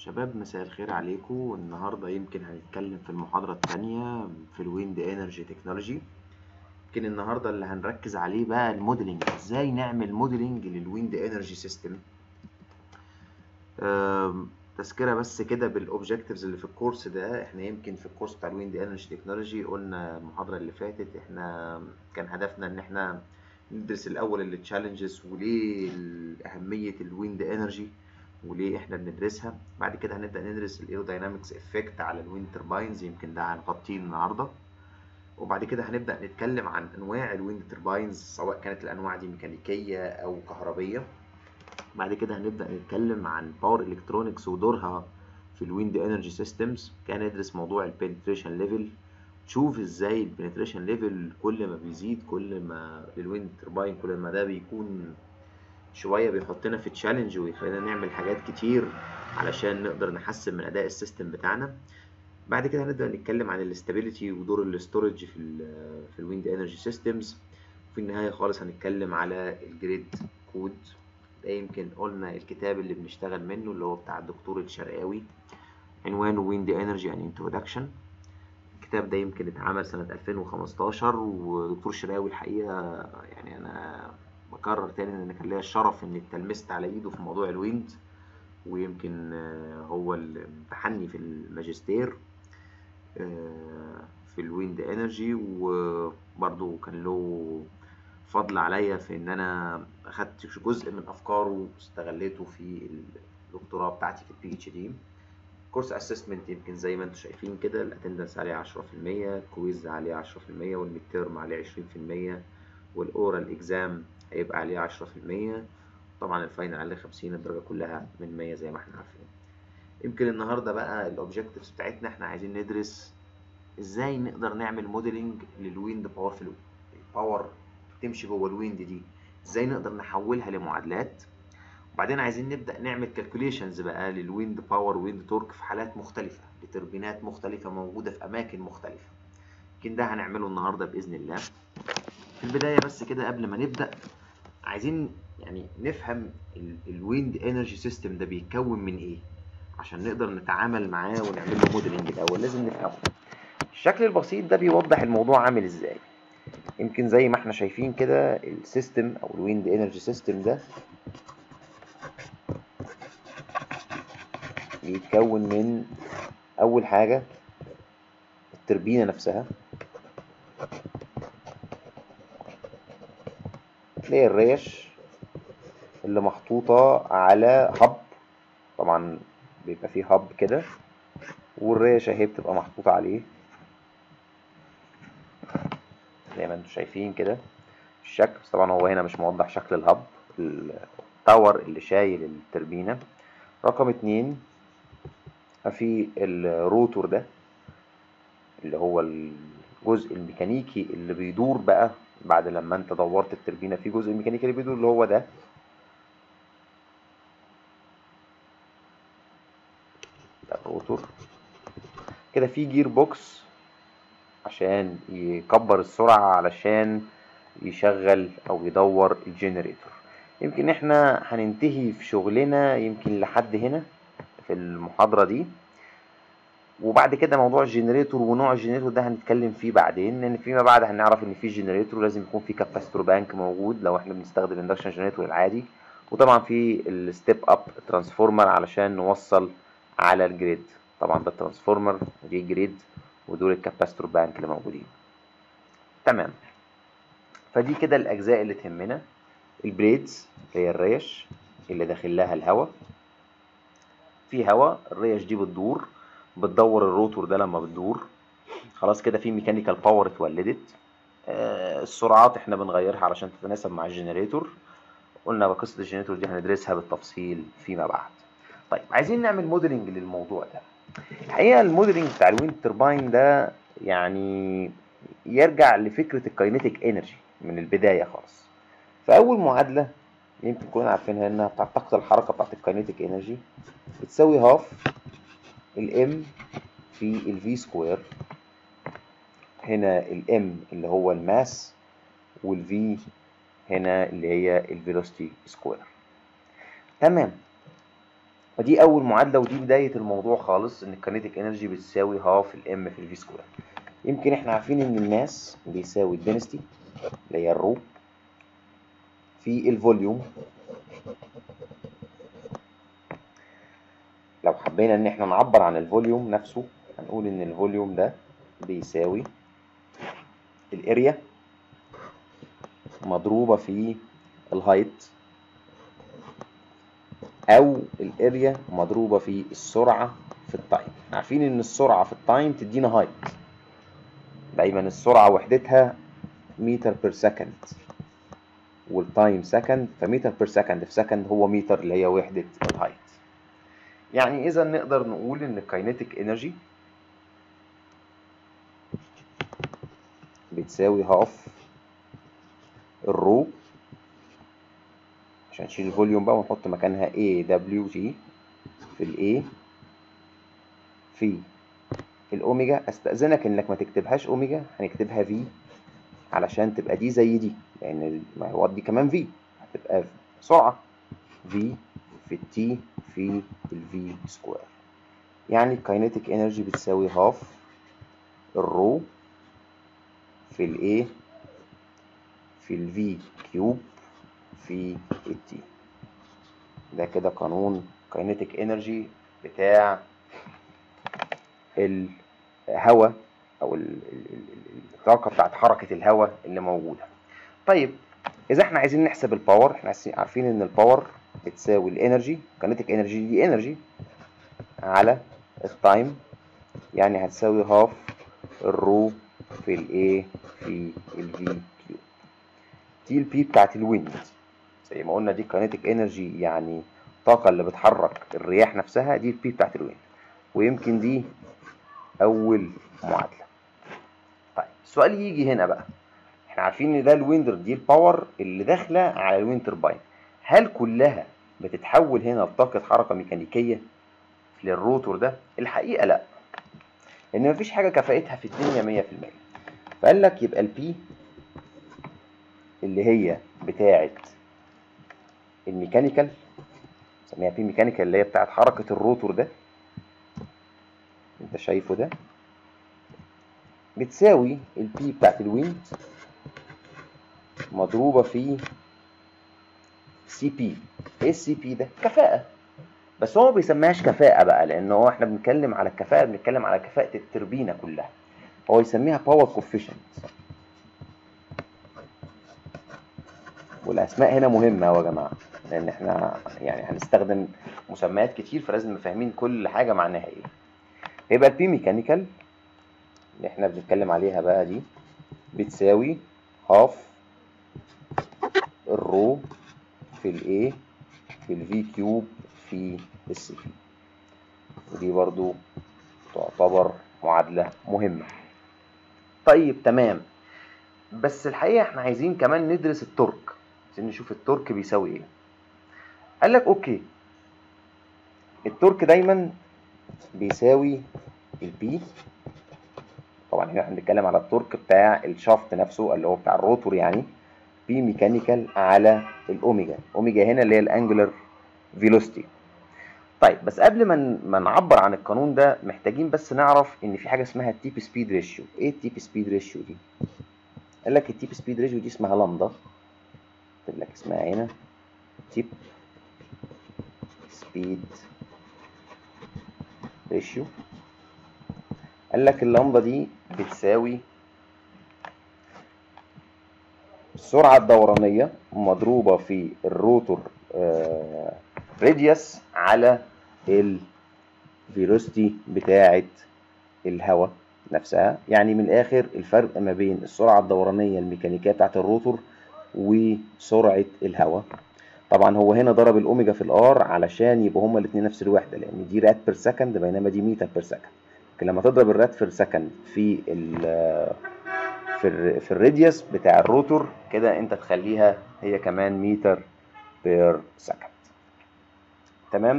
شباب مساء الخير عليكم النهاردة يمكن هنتكلم في المحاضرة التانية في الويند انرجي تكنولوجي يمكن النهاردة اللي هنركز عليه بقى الموديلنج ازاي نعمل موديلنج للويند انرجي سيستم تذكرة بس كده بالاوبجكتيفز اللي في الكورس ده احنا يمكن في الكورس بتاع الويند انرجي تكنولوجي قلنا المحاضرة اللي فاتت احنا كان هدفنا ان احنا ندرس الاول التشالنجز وليه اهمية الويند انرجي وليه احنا بندرسها بعد كده هنبدا ندرس الايروداينامكس افكت على الويند ترباينز يمكن ده هنغطيه النهارده وبعد كده هنبدا نتكلم عن انواع الويند ترباينز سواء كانت الانواع دي ميكانيكيه او كهربيه بعد كده هنبدا نتكلم عن باور الكترونكس ودورها في الويند انرجي سيستمز كان ندرس موضوع البنتريشن ليفل تشوف ازاي البنتريشن ليفل كل ما بيزيد كل ما الويند ترباين كل ما ده بيكون شويه بيحطنا في تشالنج ويخلينا نعمل حاجات كتير علشان نقدر نحسن من اداء السيستم بتاعنا بعد كده هنبدا نتكلم عن الاستابيليتي ودور الاستورج في ال في الويند انرجي سيستمز في النهايه خالص هنتكلم على الجريد كود ده يمكن قلنا الكتاب اللي بنشتغل منه اللي هو بتاع الدكتور الشرقاوي عنوانه ويند انرجي ان انترودكشن الكتاب ده يمكن اتعمل سنة 2015 ودكتور شراوي الحقيقة يعني أنا بكرر تاني ان كان ليا الشرف اني اتلمست على ايده في موضوع الويند ويمكن هو اللي امتحني في الماجستير في الويند انرجي وبرضه كان له فضل عليا في ان انا اخدت جزء من افكاره واستغليته في الدكتوراه بتاعتي في البي اتش دي كورس اسسمنت يمكن زي ما انتم شايفين كده الاتندنس عليه 10% كويز عليه 10% والميد تيرم عليه 20% والاورال اكزام هيبقى عليه عشرة في المية طبعا الفاينل عليه خمسين الدرجة كلها من مية زي ما احنا عارفين يمكن النهاردة بقى الاوبجكتيفز بتاعتنا احنا عايزين ندرس ازاي نقدر نعمل موديلنج للويند باور فلو الباور تمشي جوه الويند دي ازاي نقدر نحولها لمعادلات وبعدين عايزين نبدأ نعمل كالكوليشنز بقى للويند باور ويند تورك في حالات مختلفة لتربينات مختلفة موجودة في أماكن مختلفة يمكن ده هنعمله النهاردة بإذن الله في البداية بس كده قبل ما نبدأ عايزين يعني نفهم الويند انرجي سيستم ده بيتكون من ايه عشان نقدر نتعامل معاه ونعمل له موديلنج الاول لازم نفهمه الشكل البسيط ده بيوضح الموضوع عامل ازاي يمكن زي ما احنا شايفين كده السيستم او الويند انرجي سيستم ده بيتكون من اول حاجة التربينة نفسها اللي هي الريش اللي محطوطة على هب طبعا بيبقى فيه هب كده والريش اهي بتبقى محطوطة عليه زي ما انتم شايفين كده الشكل بس طبعا هو هنا مش موضح شكل الهب التاور اللي شايل التربينة رقم اتنين في الروتور ده اللي هو الجزء الميكانيكي اللي بيدور بقى بعد لما انت دورت التربينة في جزء الميكانيكي اللي بيدور اللي هو ده ده الروتور كده في جير بوكس عشان يكبر السرعة علشان يشغل او يدور الجنريتور يمكن احنا هننتهي في شغلنا يمكن لحد هنا في المحاضرة دي وبعد كده موضوع الجنريتور ونوع الجنريتور ده هنتكلم فيه بعدين لان فيما بعد هنعرف ان في جنريتور لازم يكون في كاباستور بانك موجود لو احنا بنستخدم الاندكشن جنريتور العادي وطبعا في الستيب اب ترانسفورمر علشان نوصل على الجريد طبعا ده الترانسفورمر ودي جريد ودول الكاباستور بانك اللي موجودين تمام فدي كده الاجزاء اللي تهمنا البليدز هي الريش اللي داخل لها الهواء في هواء الريش دي بتدور بتدور الروتور ده لما بتدور خلاص كده في ميكانيكال باور اتولدت آه السرعات احنا بنغيرها علشان تتناسب مع الجنريتور قلنا قصه الجنريتور دي هندرسها بالتفصيل فيما بعد طيب عايزين نعمل موديلنج للموضوع ده الحقيقه الموديلنج بتاع الويند ترباين ده يعني يرجع لفكره الكاينيتيك انرجي من البدايه خالص فاول معادله يمكن كلنا عارفينها انها بتاعت طاقه الحركه بتاعت الكاينيتيك انرجي بتساوي هاف الام في الفي سكوير هنا الام اللي هو الماس والفي هنا اللي هي الفيلوسيتي سكوير تمام ودي اول معادله ودي بدايه الموضوع خالص ان الكينيتيك انرجي بتساوي هاف الام في الفي سكوير يمكن احنا عارفين ان الماس بيساوي الدنستي اللي هي الرو في الفوليوم لو حبينا ان احنا نعبر عن الفوليوم نفسه هنقول ان الفوليوم ده بيساوي الاريا مضروبة في الهايت او الاريا مضروبة في السرعة في التايم عارفين ان السرعة في التايم تدينا هايت دايما السرعة وحدتها متر بير سكند والتايم سكند فمتر بير سكند في سكند هو متر اللي هي وحدة الهايت يعني اذا نقدر نقول ان الكاينيتيك انرجي بتساوي هاف الرو عشان نشيل الفوليوم بقى ونحط مكانها A W T في ال A في الأوميجا أستأذنك إنك ما تكتبهاش أوميجا هنكتبها في علشان تبقى دي زي دي لأن ما هو دي كمان في هتبقى سرعة في في التي في الفي سكوير يعني الكاينيتيك انرجي بتساوي هاف الرو في الايه في الفي كيوب في التي ده كده قانون كاينيتيك انرجي بتاع الهواء او الطاقه بتاعت حركه الهواء اللي موجوده طيب اذا احنا عايزين نحسب الباور احنا عارفين ان الباور بتساوي الانرجي كاينيتيك انرجي دي انرجي على التايم يعني هتساوي هاف الرو في الايه في الفي كيوب دي البي بتاعت الويند زي ما قلنا دي كاينيتيك انرجي يعني الطاقة اللي بتحرك الرياح نفسها دي البي بتاعت الويند ويمكن دي أول معادلة طيب السؤال يجي هنا بقى احنا عارفين ان ده الويندر دي الباور اللي داخلة على الويند ترباين هل كلها بتتحول هنا لطاقة حركة ميكانيكية للروتور ده الحقيقة لا لأن مفيش حاجة كفاءتها في الدنيا مية في المية فقال لك يبقى البي اللي هي بتاعة الميكانيكال نسميها بي ميكانيكال اللي هي بتاعة حركة الروتور ده انت شايفه ده بتساوي البي بتاعت الويند مضروبة في سي بي ايه السي بي ده كفاءة بس هو ما بيسميهاش كفاءة بقى لأن هو احنا بنتكلم على الكفاءة بنتكلم على كفاءة التربينة كلها هو يسميها باور كوفيشنت والأسماء هنا مهمة يا جماعة لأن احنا يعني هنستخدم مسميات كتير فلازم نبقى فاهمين كل حاجة معناها ايه يبقى البي ميكانيكال اللي احنا بنتكلم عليها بقى دي بتساوي هاف الرو في الايه في الفي كيوب في السي بي ودي برضو تعتبر معادلة مهمة طيب تمام بس الحقيقة احنا عايزين كمان ندرس التورك عايزين نشوف التورك بيساوي ايه قال لك اوكي التورك دايما بيساوي البي طبعا هنا هنتكلم على التورك بتاع الشافت نفسه اللي هو بتاع الروتور يعني بي ميكانيكال على الاوميجا اوميجا هنا اللي هي الانجولار فيلوسيتي طيب بس قبل ما ما نعبر عن القانون ده محتاجين بس نعرف ان في حاجه اسمها التيب سبيد ريشيو ايه التيب سبيد ريشيو دي قال لك التيب سبيد ريشيو دي اسمها لامدا اكتب لك اسمها هنا تيب سبيد ريشيو قال لك اللمبه دي بتساوي السرعه الدورانيه مضروبه في الروتور راديوس على الفيلوسيتي بتاعه الهواء نفسها يعني من الاخر الفرق ما بين السرعه الدورانيه الميكانيكيه بتاعه الروتور وسرعه الهواء طبعا هو هنا ضرب الاوميجا في الار علشان يبقوا هما الاثنين نفس الوحده لان دي رات بير سكند بينما دي متر بير سكند لكن لما تضرب الرات بير سكند في ال في ال في الراديوس بتاع الروتور كده انت تخليها هي كمان متر بير سكند تمام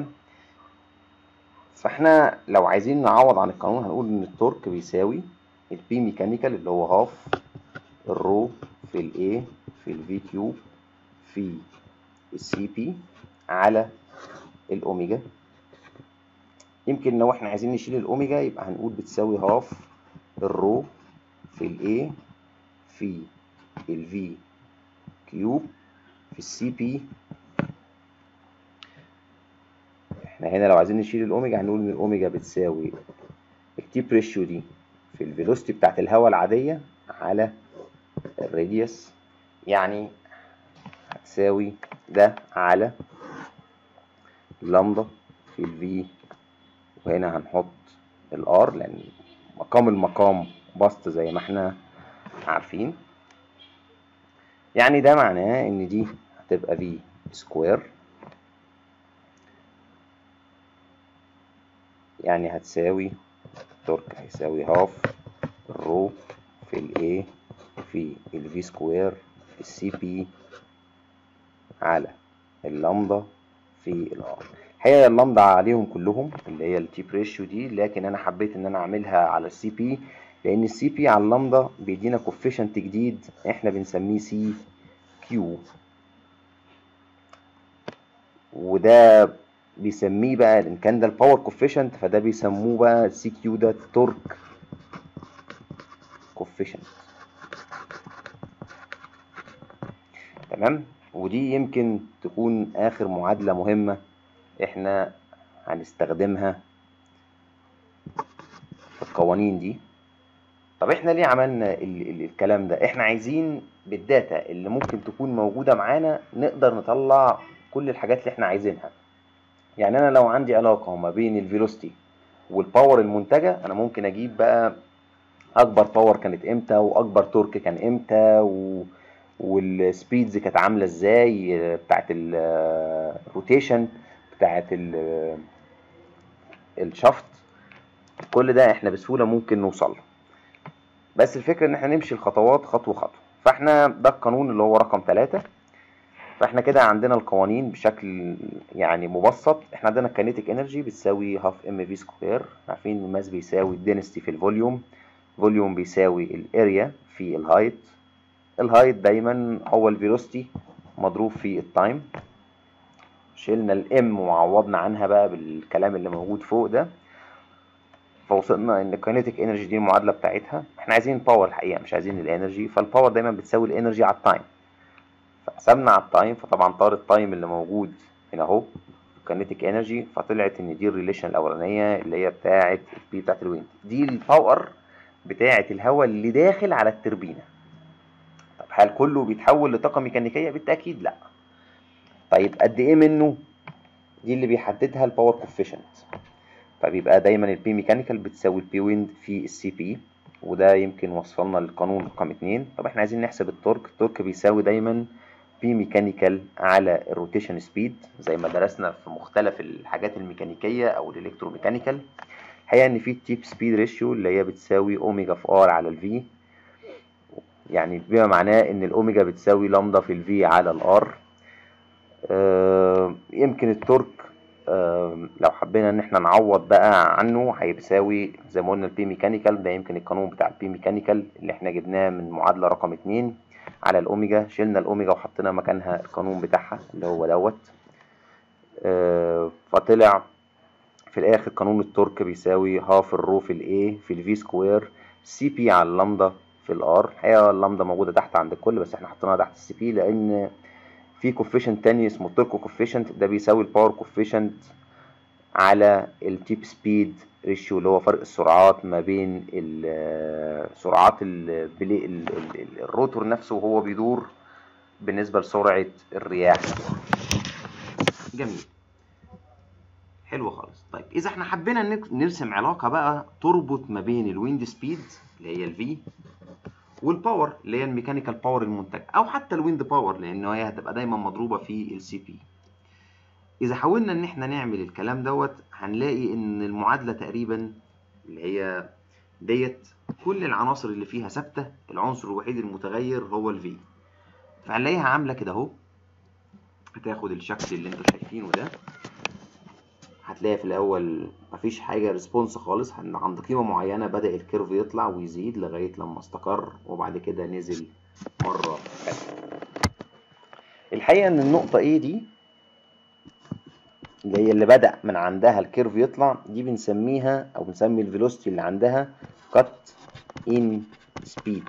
فاحنا لو عايزين نعوض عن القانون هنقول ان التورك بيساوي البي ميكانيكال اللي هو هاف الرو في الاي في الفي كيوب في السي بي على الاوميجا يمكن لو احنا عايزين نشيل الاوميجا يبقى هنقول بتساوي هاف الرو في الاي في الفي كيوب في السي بي احنا هنا لو عايزين نشيل الاوميجا هنقول ان الاوميجا بتساوي التيب ريشيو دي في الفيلوسيتي بتاعت الهواء العادية على الراديوس يعني هتساوي ده على لامدا في الفي وهنا هنحط الار لان مقام المقام بسط زي ما احنا عارفين يعني ده معناه ان دي هتبقى في سكوير يعني هتساوي التورك هيساوي هاف الرو في الاي في الفي سكوير في السي بي على اللامدا في الار الحقيقه اللامدا عليهم كلهم اللي هي التيب ريشيو دي لكن انا حبيت ان انا اعملها على السي بي لان السي بي على اللامدا بيدينا كوفيشنت جديد احنا بنسميه سي كيو وده بيسميه بقى ان كان ده الباور كوفيشنت فده بيسموه بقى سي كيو ده تورك كوفيشنت تمام ودي يمكن تكون اخر معادله مهمه احنا هنستخدمها في القوانين دي طب احنا ليه عملنا ال ال الكلام ده احنا عايزين بالداتا اللي ممكن تكون موجوده معانا نقدر نطلع كل الحاجات اللي احنا عايزينها يعني انا لو عندي علاقه ما بين الفيلوسيتي والباور المنتجه انا ممكن اجيب بقى اكبر باور كانت امتى واكبر تورك كان امتى و... والسبيدز كانت عامله ازاي بتاعت الروتيشن بتاعت ال- الشفط كل ده احنا بسهوله ممكن نوصل له بس الفكره ان احنا نمشي الخطوات خطوه خطوه فاحنا ده القانون اللي هو رقم ثلاثة فاحنا كده عندنا القوانين بشكل يعني مبسط احنا عندنا الكينيتيك انرجي بتساوي هاف ام في سكوير عارفين الماس بيساوي الدنستي في الفوليوم فوليوم بيساوي الاريا في الهايت الهايت دايما هو الفيلوسيتي مضروب في التايم شلنا الام وعوضنا عنها بقى بالكلام اللي موجود فوق ده فوصلنا ان الكينيتيك انرجي دي المعادله بتاعتها احنا عايزين باور الحقيقه مش عايزين الانرجي فالباور دايما بتساوي الانرجي على التايم فقسمنا على التايم فطبعا طار التايم اللي موجود هنا اهو كينيتيك انرجي فطلعت ان دي الريليشن الاولانيه اللي هي بتاعه البي بتاعه الويند دي الباور بتاعه الهواء اللي داخل على التربينه طب هل كله بيتحول لطاقه ميكانيكيه بالتاكيد لا طيب قد ايه منه دي اللي بيحددها الباور كوفيشنت فبيبقى دايما البي ميكانيكال بتساوي البي ويند في السي بي وده يمكن وصلنا للقانون رقم اتنين طب احنا عايزين نحسب التورك التورك بيساوي دايما بي ميكانيكال على الروتيشن سبيد زي ما درسنا في مختلف الحاجات الميكانيكيه او الالكتروميكانيكال الحقيقه ان في التيب سبيد ريشيو اللي هي بتساوي اوميجا في ار على الفي يعني بما معناه ان الاوميجا بتساوي لامدا في الفي على الار آه يمكن التورك آه لو حبينا ان احنا نعوض بقى عنه هيساوي زي ما قلنا البي ميكانيكال ده يمكن القانون بتاع البي ميكانيكال اللي احنا جبناه من معادله رقم اتنين على الاوميجا شلنا الاوميجا وحطينا مكانها القانون بتاعها اللي هو دوت آه فطلع في الاخر قانون التورك بيساوي هاف الرو في الاي في الفي سكوير سي بي على اللامدا في الار الحقيقه اللامدا موجوده تحت عند الكل بس احنا حطيناها تحت السي بي لان في كوفيشنت تاني اسمه التوركو كوفيشنت ده بيساوي الباور كوفيشنت على التيب سبيد ريشيو اللي هو فرق السرعات ما بين سرعات الروتور نفسه وهو بيدور بالنسبة لسرعة الرياح جميل حلو خالص طيب اذا احنا حبينا نرسم علاقة بقى تربط ما بين الويند سبيد اللي هي الفي والباور اللي هي الميكانيكال باور المنتج او حتى الويند باور لان هي هتبقى دايما مضروبه في السي بي اذا حاولنا ان احنا نعمل الكلام دوت هنلاقي ان المعادله تقريبا اللي هي ديت كل العناصر اللي فيها ثابته العنصر الوحيد المتغير هو الفي فهنلاقيها عامله كده اهو هتاخد الشكل اللي انتوا شايفينه ده هتلاقي في الاول مفيش حاجه ريسبونس خالص عند قيمه معينه بدا الكيرف يطلع ويزيد لغايه لما استقر وبعد كده نزل مره ثانيه الحقيقه ان النقطه ايه دي اللي هي اللي بدأ من عندها الكيرف يطلع دي بنسميها او بنسمي الفيلوسيتي اللي عندها كات ان سبيد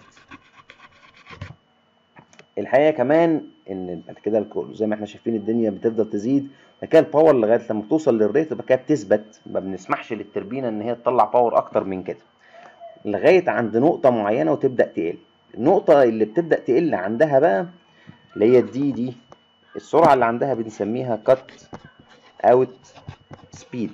الحقيقه كمان ان بعد كده الكو- زي ما احنا شايفين الدنيا بتفضل تزيد بعد كده الباور لغايه لما بتوصل للريت بعد كده بتثبت ما بنسمحش للتربينه ان هي تطلع باور اكتر من كده لغايه عند نقطه معينه وتبدا تقل النقطه اللي بتبدا تقل عندها بقى اللي هي الدي دي السرعه اللي عندها بنسميها كات اوت سبيد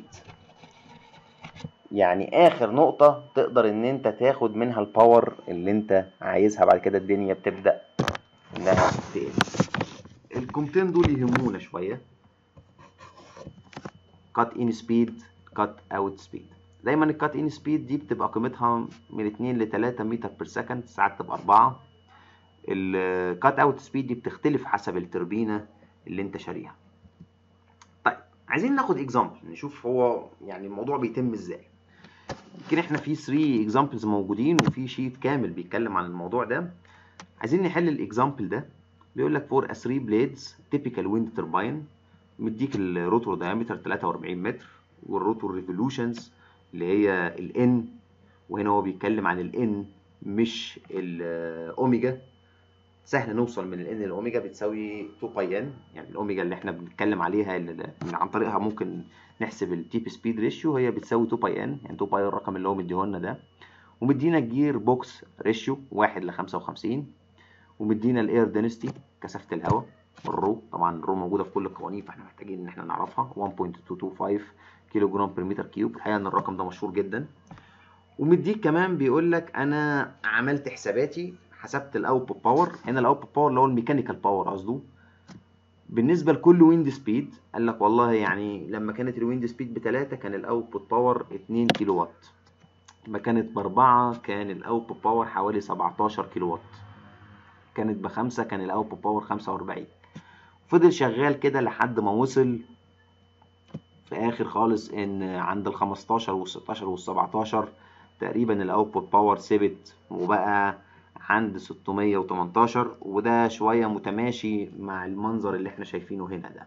يعني اخر نقطة تقدر ان انت تاخد منها الباور اللي انت عايزها بعد كده الدنيا بتبدأ انها تقل القيمتين دول يهمونا شوية كات ان سبيد كات اوت سبيد دايما الكات ان سبيد دي بتبقى قيمتها من 2 ل 3 متر بير سكند ساعات تبقى 4 الكات اوت سبيد دي بتختلف حسب التربينة اللي انت شاريها طيب عايزين ناخد اكزامبل نشوف هو يعني الموضوع بيتم ازاي يمكن احنا في 3 اكزامبلز موجودين وفي شيت كامل بيتكلم عن الموضوع ده عايزين نحل الاكزامبل ده بيقول لك فور 3 بليدز تيبيكال ويند ترباين مديك الروتور دايمتر 43 متر والروتور ريفولوشنز اللي هي الان وهنا هو بيتكلم عن الان مش الاوميجا سهل نوصل من الان للاوميجا بتساوي 2 باي ان يعني الاوميجا اللي احنا بنتكلم عليها اللي من عن طريقها ممكن نحسب التيب سبيد ريشيو هي بتساوي 2 باي ان يعني 2 باي الرقم اللي هو مديهولنا ده ومدينا الجير بوكس ريشيو 1 ل 55 ومدينا الاير دينستي كثافه الهواء الرو طبعا الرو موجوده في كل القوانين فاحنا محتاجين ان احنا نعرفها 1.225 كيلو جرام بير متر كيوب الحقيقه ان الرقم ده مشهور جدا ومديك كمان بيقول لك انا عملت حساباتي حسبت الاوتبوت باور هنا الاوتبوت باور اللي هو الميكانيكال باور قصده بالنسبه لكل ويند سبيد قال لك والله يعني لما كانت الويند سبيد بتلاتة كان الاوتبوت باور 2 كيلو وات لما كانت بأربعة كان الاوتبوت باور حوالي 17 كيلو وات كانت بخمسة كان الاوتبوت باور 45 فضل شغال كده لحد ما وصل في اخر خالص ان عند ال 15 وال 16 وال 17 تقريبا الاوتبوت باور ثبت وبقى عند 618 وده شوية متماشي مع المنظر اللي احنا شايفينه هنا ده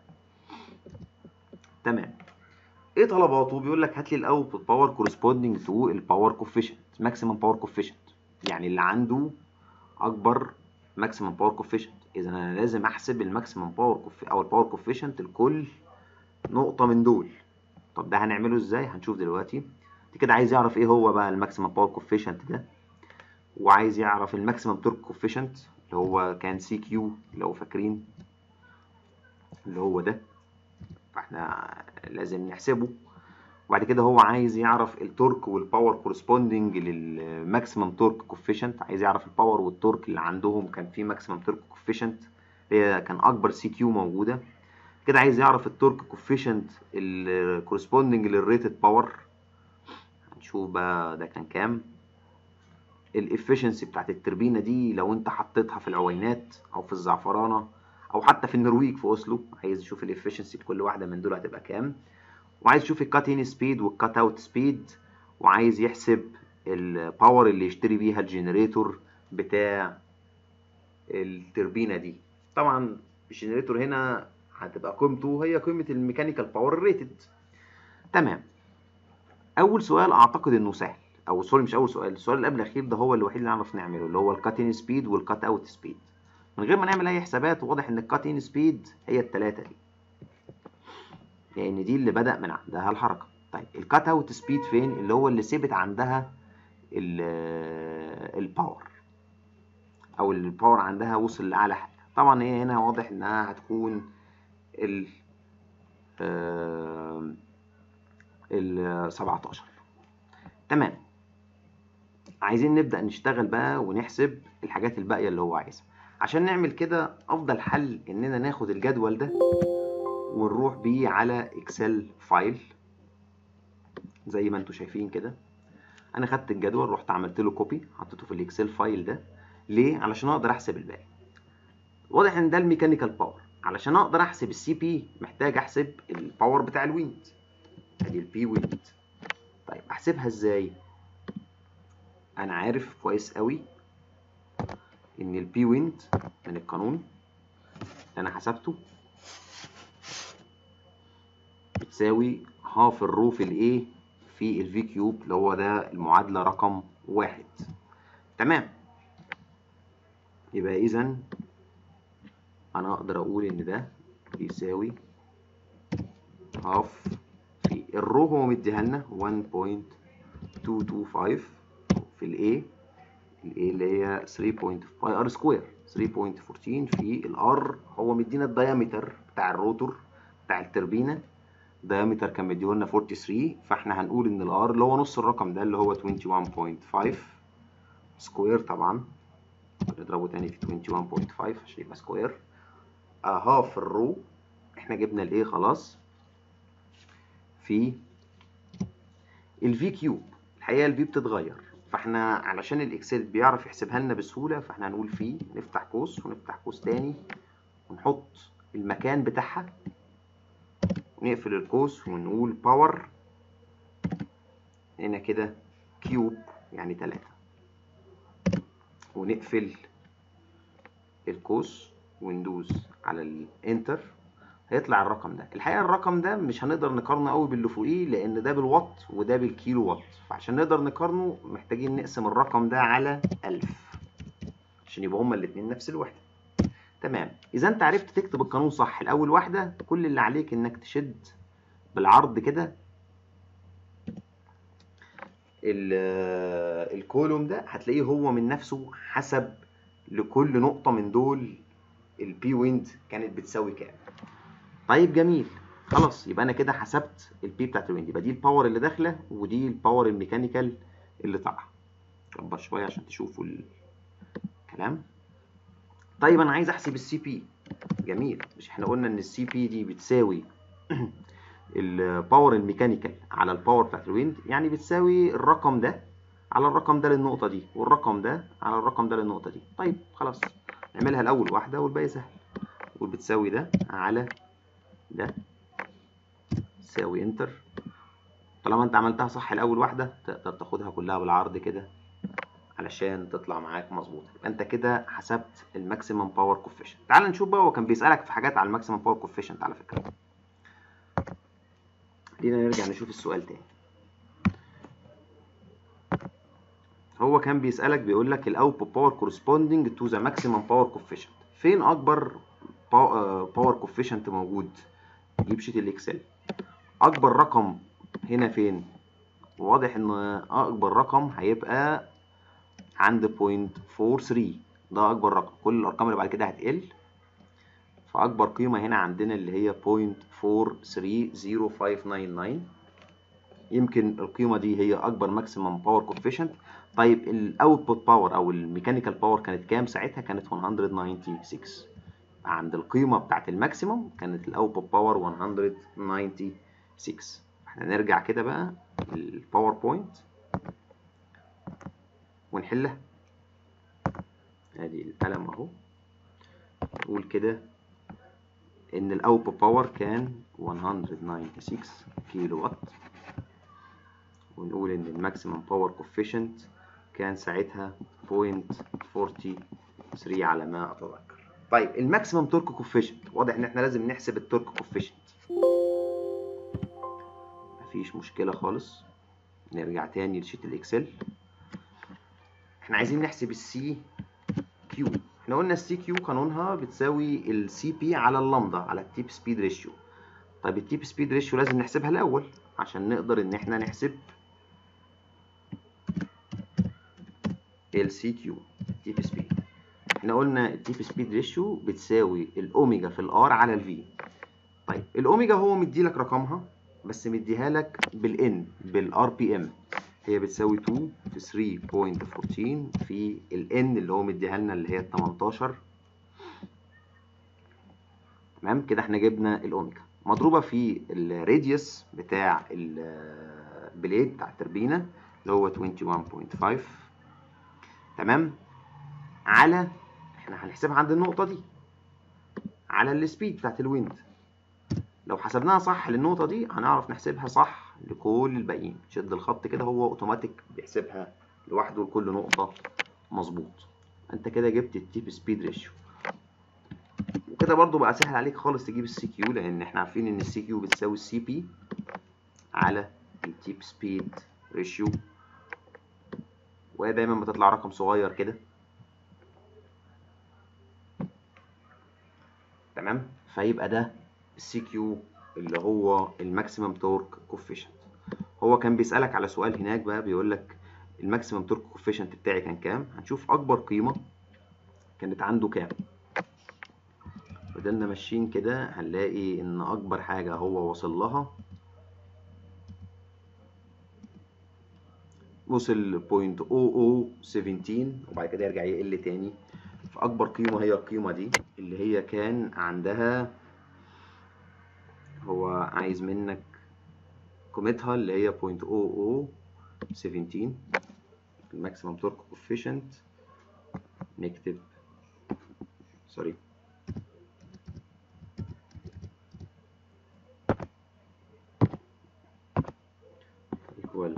تمام ايه طلباته بيقول لك هات لي الاوتبوت باور كورسبوندينج تو الباور كوفيشنت ماكسيمم باور كوفيشنت يعني اللي عنده اكبر ماكسيمم باور كوفيشنت اذا انا لازم احسب الماكسيمم باور او الباور كوفيشنت لكل نقطة من دول طب ده هنعمله ازاي هنشوف دلوقتي دي كده عايز يعرف ايه هو بقى الماكسيمم باور كوفيشنت ده وعايز يعرف الماكسيمم تورك كوفيشنت اللي هو كان سي كيو لو فاكرين اللي هو ده فاحنا لازم نحسبه وبعد كده هو عايز يعرف التورك والباور كورسبوندنج للماكسيمم تورك كوفيشنت عايز يعرف الباور والتورك اللي عندهم كان في ماكسيمم تورك كوفيشنت هي كان اكبر سي كيو موجوده كده عايز يعرف التورك كوفيشنت الكورسبوندنج للريتد باور هنشوف بقى ده كان كام الافشنسي بتاعت التربينه دي لو انت حطيتها في العوينات او في الزعفرانه او حتى في النرويج في اوسلو عايز يشوف الافشنسي بكل واحده من دول هتبقى كام وعايز يشوف الكات ان سبيد والكات اوت سبيد وعايز يحسب الباور اللي يشتري بيها الجنريتور بتاع التربينه دي طبعا الجنريتور هنا هتبقى قيمته هي قيمه الميكانيكال باور ريتد تمام اول سؤال اعتقد انه سهل او سوري مش اول سؤال السؤال اللي قبل الاخير ده هو الوحيد اللي نعرف نعمله اللي هو الكات ان سبيد والكات اوت سبيد من غير ما نعمل اي حسابات واضح ان الكات ان سبيد هي الثلاثه دي لان دي اللي بدا من عندها الحركه طيب الكات اوت سبيد فين اللي هو اللي ثبت عندها الباور او الباور عندها وصل لاعلى حاجه طبعا هي هنا واضح انها هتكون ال ال 17 تمام عايزين نبدأ نشتغل بقى ونحسب الحاجات الباقية اللي هو عايزها عشان نعمل كده أفضل حل إننا ناخد الجدول ده ونروح بيه على إكسل فايل زي ما انتوا شايفين كده أنا خدت الجدول رحت عملت له كوبي حطيته في الإكسل فايل ده ليه؟ علشان أقدر أحسب الباقي واضح إن ده الميكانيكال باور علشان أقدر أحسب السي بي محتاج أحسب الباور بتاع الويند أدي البي ويند طيب أحسبها إزاي؟ انا عارف كويس قوي ان البي ويند من القانون اللي انا حسبته بتساوي هاف الرو في الايه في الفي كيوب اللي هو ده المعادلة رقم واحد تمام يبقى اذا انا اقدر اقول ان ده بيساوي هاف في الرو هو مديها لنا 1.225 في الاي الاي اللي هي 3.5 باي ار سكوير 3.14 في الار هو مدينا الدايمتر بتاع الروتور بتاع التربينه الدايمتر كان مديهولنا 43 فاحنا هنقول ان الار اللي هو نص الرقم ده اللي هو 21.5 سكوير طبعا نضربه تاني في 21.5 عشان يبقى سكوير هاف الرو احنا جبنا الايه خلاص في الفي كيوب الحقيقه الفي بتتغير فاحنا علشان الاكسل بيعرف يحسبها لنا بسهوله فاحنا هنقول في نفتح قوس ونفتح قوس تاني ونحط المكان بتاعها ونقفل القوس ونقول باور هنا كده كيوب يعني تلاتة ونقفل القوس وندوس على الانتر هيطلع الرقم ده الحقيقه الرقم ده مش هنقدر نقارنه قوي باللي فوقيه لان ده بالوات وده بالكيلو وات فعشان نقدر نقارنه محتاجين نقسم الرقم ده على 1000 عشان يبقى هما الاتنين نفس الوحده تمام اذا انت عرفت تكتب القانون صح الاول واحده كل اللي عليك انك تشد بالعرض كده الكولوم ده هتلاقيه هو من نفسه حسب لكل نقطة من دول البي ويند كانت بتساوي كام طيب جميل خلاص يبقى انا كده حسبت البي بتاعت الويند يبقى دي الباور اللي داخله ودي الباور الميكانيكال اللي طالعه كبر شويه عشان تشوفوا الكلام طيب انا عايز احسب السي بي جميل مش احنا قلنا ان السي بي دي بتساوي الباور الميكانيكال على الباور بتاعت الويند يعني بتساوي الرقم ده على الرقم ده للنقطة دي والرقم ده على الرقم ده للنقطة دي طيب خلاص نعملها الأول واحدة والباقي سهل وبتساوي ده على ده تساوي انتر طالما انت عملتها صح الأول واحدة تقدر تاخدها كلها بالعرض كده علشان تطلع معاك مظبوطة يبقى انت كده حسبت الماكسيمم باور كوفيشنت تعال نشوف بقى هو كان بيسألك في حاجات على الماكسيمم باور كوفيشنت على فكرة خلينا نرجع نشوف السؤال تاني هو كان بيسألك بيقول لك الاوتبوت باور كورسبوندنج تو ذا ماكسيمم باور كوفيشنت فين اكبر باور كوفيشنت موجود جيب شيت الاكسل اكبر رقم هنا فين واضح ان اكبر رقم هيبقى عند 0.43 ده اكبر رقم كل الارقام اللي بعد كده هتقل فاكبر قيمه هنا عندنا اللي هي 0.430599 يمكن القيمه دي هي اكبر ماكسيمم باور كوفيشنت طيب الاوتبوت باور او الميكانيكال باور كانت كام ساعتها كانت 196 عند القيمه بتاعت الماكسيمم كانت الاوتبوت باور 196 احنا نرجع كده بقى الباوربوينت ونحلها ادي القلم اهو نقول كده ان الاوتبوت باور كان 196 كيلو وات ونقول ان الماكسيمم باور كوفيشنت كان ساعتها 0.43 على ما اتذكر طيب الماكسيمم تورك كوفيشنت واضح ان احنا لازم نحسب التورك كوفيشنت مفيش مشكله خالص نرجع تاني لشيت الاكسل احنا عايزين نحسب السي كيو احنا قلنا السي كيو قانونها بتساوي السي بي على اللامدا على التيب سبيد ريشيو طيب التيب سبيد ريشيو لازم نحسبها الاول عشان نقدر ان احنا نحسب السي كيو تيب سبيد احنا قلنا التيب سبيد ريشيو بتساوي الاوميجا في الار على الفي طيب الاوميجا هو مديلك رقمها بس مديها لك بالان بالار بي ام هي بتساوي 2 في 3.14 في الان اللي هو مديها لنا اللي هي 18 تمام كده احنا جبنا الاوميجا مضروبه في الراديوس بتاع البليد بتاع التربينه اللي هو 21.5 تمام على احنا هنحسبها عند النقطه دي على السبيد بتاعت الويند لو حسبناها صح للنقطه دي هنعرف نحسبها صح لكل الباقيين شد الخط كده هو اوتوماتيك بيحسبها لوحده لكل نقطه مظبوط انت كده جبت التيب سبيد ريشيو كده برضو بقى سهل عليك خالص تجيب السي كيو لان احنا عارفين ان السي كيو بتساوي السي بي على التيب سبيد ريشيو وهي دايما بتطلع رقم صغير كده تمام فيبقى ده السي كيو اللي هو الماكسيمم تورك كوفيشنت هو كان بيسألك على سؤال هناك بقى بيقول لك الماكسيمم تورك كوفيشنت بتاعي كان كام هنشوف اكبر قيمة كانت عنده كام فضلنا ماشيين كده هنلاقي ان اكبر حاجة هو وصل لها وصل 0.0017 وبعد كده يرجع يقل تاني فاكبر قيمة هي القيمة دي اللي هي كان عندها هو عايز منك قيمتها اللي هي 0.0017 الماكسيمم تورك كوفيشنت نكتب سوري equal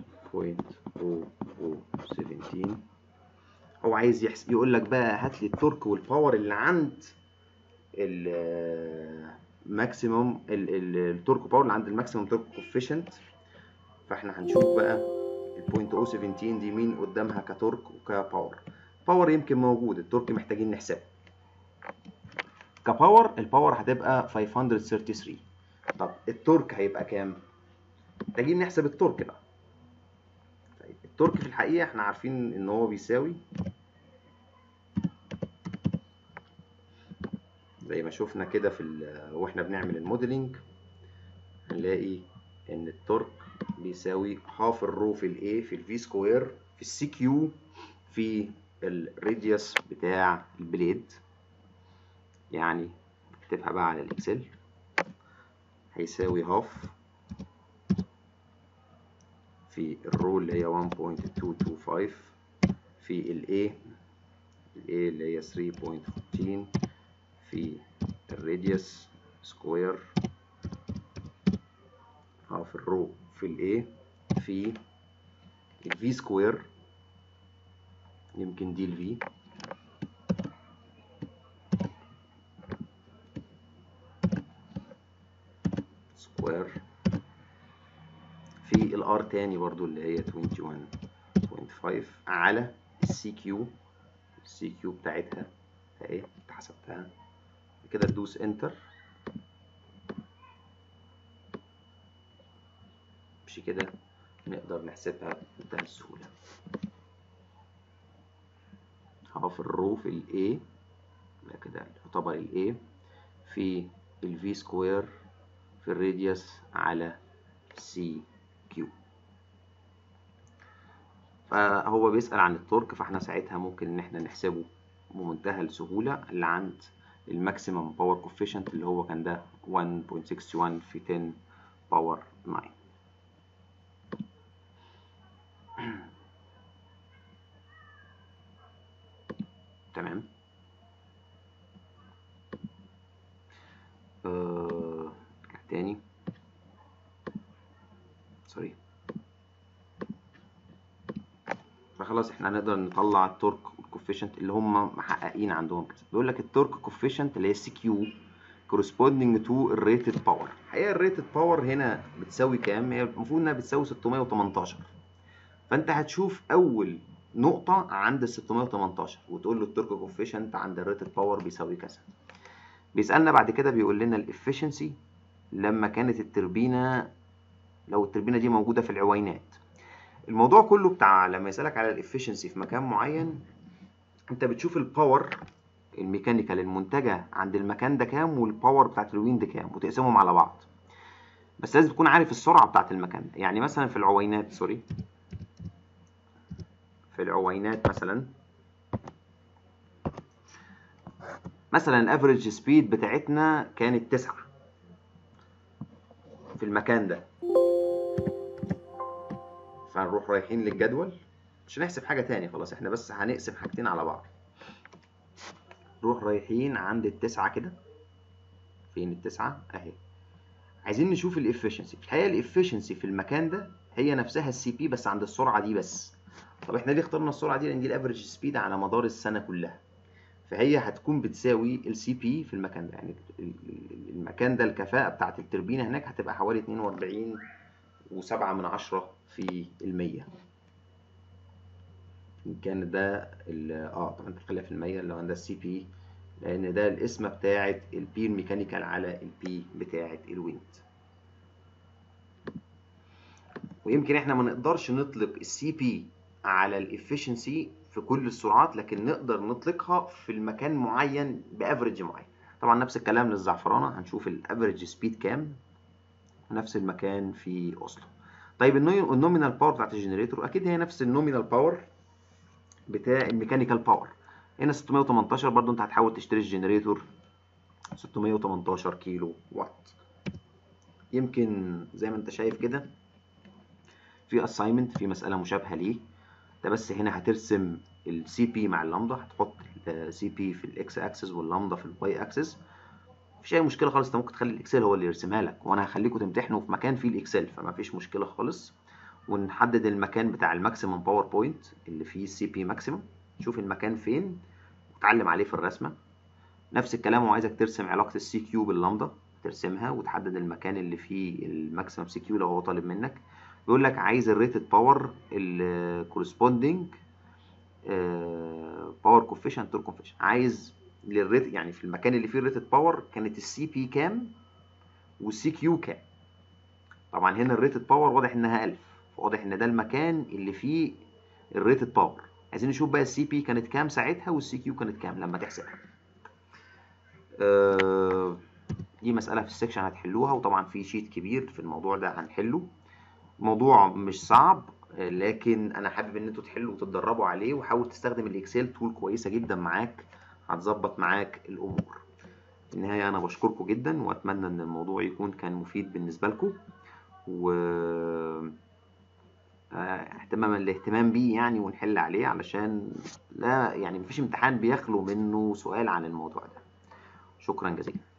0.0017 هو عايز يحس... يقول لك بقى هات لي التورك والباور اللي عند الماكسيموم التورك باور اللي عند الماكسيموم تورك كوفيشنت فاحنا هنشوف بقى البوينت او 17 دي مين قدامها كتورك وكباور باور يمكن موجود التورك محتاجين نحسبه كباور الباور هتبقى 533 طب التورك هيبقى كام محتاجين نحسب التورك بقى طيب التورك في الحقيقه احنا عارفين ان هو بيساوي زي ما شفنا كده في واحنا بنعمل الموديلنج هنلاقي ان التورك بيساوي هاف الرو في الاي في الفي سكوير في السي كيو في الراديوس بتاع البليد يعني اكتبها بقى على الاكسل هيساوي هاف في الرو اللي هي 1.225 في الاي الاي اللي هي 3.14 في الراديوس سكوير هاف الرو في الاي في الفي سكوير يمكن دي الفي سكوير في الار تاني برضو اللي هي 21.5 على السي كيو السي كيو بتاعتها اهي انت حسبتها كده تدوس انتر مش كده نقدر نحسبها بمنتهى السهولة هقف الرو في الاي كده يعتبر الاي في الفي سكوير في الراديوس على سي كيو فهو بيسأل عن التورك فاحنا ساعتها ممكن ان احنا نحسبه بمنتهى السهولة اللي عند الماكسيمم باور كوفيشنت اللي هو كان ده 1.61 في 10 باور 9 تمام آه... تاني سوري فخلاص احنا هنقدر نطلع التورك والكوفيشنت اللي هم محققين عندهم كذا بيقول لك التورك كوفيشنت اللي هي سي كيو corresponding to الريتد باور الحقيقه الريتد باور هنا بتساوي كام هي المفروض انها بتساوي 618 فانت هتشوف اول نقطة عند ال 618 وتقول له التورك كوفيشنت عند الريتد باور بيساوي كذا. بيسألنا بعد كده بيقول لنا الافشنسي لما كانت التربينة لو التربينة دي موجودة في العوينات. الموضوع كله بتاع لما يسألك على الافشنسي في مكان معين انت بتشوف الباور الميكانيكال المنتجة عند المكان ده كام والباور بتاعت الويند كام وتقسمهم على بعض. بس لازم تكون عارف السرعة بتاعت المكان ده. يعني مثلا في العوينات سوري في العوينات مثلا مثلا الافريج سبيد بتاعتنا كانت تسعة في المكان ده فنروح رايحين للجدول مش هنحسب حاجة تاني خلاص احنا بس هنقسم حاجتين على بعض نروح رايحين عند التسعة كده فين التسعة اهي عايزين نشوف الافشنسي في الحقيقة الافشنسي في المكان ده هي نفسها السي بي بس عند السرعة دي بس طب احنا ليه اخترنا السرعه دي لان دي الافريج سبيد على مدار السنه كلها فهي هتكون بتساوي السي بي في المكان ده يعني المكان ده الكفاءة بتاعت التربينة هناك هتبقى حوالي 42 وسبعة من عشرة في المية إن كان ده اه طبعا تخليها في المية اللي هو ده السي بي لأن ده القسمة بتاعت البي الميكانيكال على البي بتاعت الويند ويمكن احنا ما نقدرش نطلق السي بي على الافشنسي في كل السرعات لكن نقدر نطلقها في المكان معين بافريج معين طبعا نفس الكلام للزعفرانه هنشوف الافريج سبيد كام نفس المكان في اوسلو طيب النومينال باور بتاعت الجنريتور اكيد هي نفس النومينال باور بتاع الميكانيكال باور هنا 618 برضو انت هتحاول تشتري الجنريتور 618 كيلو وات يمكن زي ما انت شايف كده في اساينمنت في مساله مشابهه ليه ده بس هنا هترسم السي بي مع اللامدا هتحط السي بي في الاكس اكسس واللامدا في الواي اكسس مفيش اي مشكله خالص انت ممكن تخلي الاكسل هو اللي يرسمها لك وانا هخليكم تمتحنوا في مكان فيه الاكسل فما فيش مشكله خالص ونحدد المكان بتاع الماكسيمم باور بوينت اللي فيه السي بي ماكسيمم شوف المكان فين وتعلم عليه في الرسمه نفس الكلام وعايزك ترسم علاقه السي كيو باللامدا ترسمها وتحدد المكان اللي فيه الماكسيمم سي كيو لو هو طالب منك بيقول لك عايز الريتد باور الكورسبوندنج باور كوفيشنت تور كوفيشنت عايز للريت يعني في المكان اللي فيه الريتد باور كانت السي بي كام والسي كيو كام طبعا هنا الريتد باور واضح انها 1000 فواضح ان ده المكان اللي فيه الريتد باور عايزين نشوف بقى السي بي كانت كام ساعتها والسي كيو كانت كام لما تحسبها آه دي مسألة في السكشن هتحلوها وطبعا في شيت كبير في الموضوع ده هنحله موضوع مش صعب لكن انا حابب ان انتوا تحلوا وتتدربوا عليه وحاول تستخدم الاكسل تول كويسه جدا معاك هتظبط معاك الامور في النهايه انا بشكركم جدا واتمنى ان الموضوع يكون كان مفيد بالنسبه لكم و اهتماما الاهتمام بيه يعني ونحل عليه علشان لا يعني مفيش امتحان بيخلو منه سؤال عن الموضوع ده شكرا جزيلا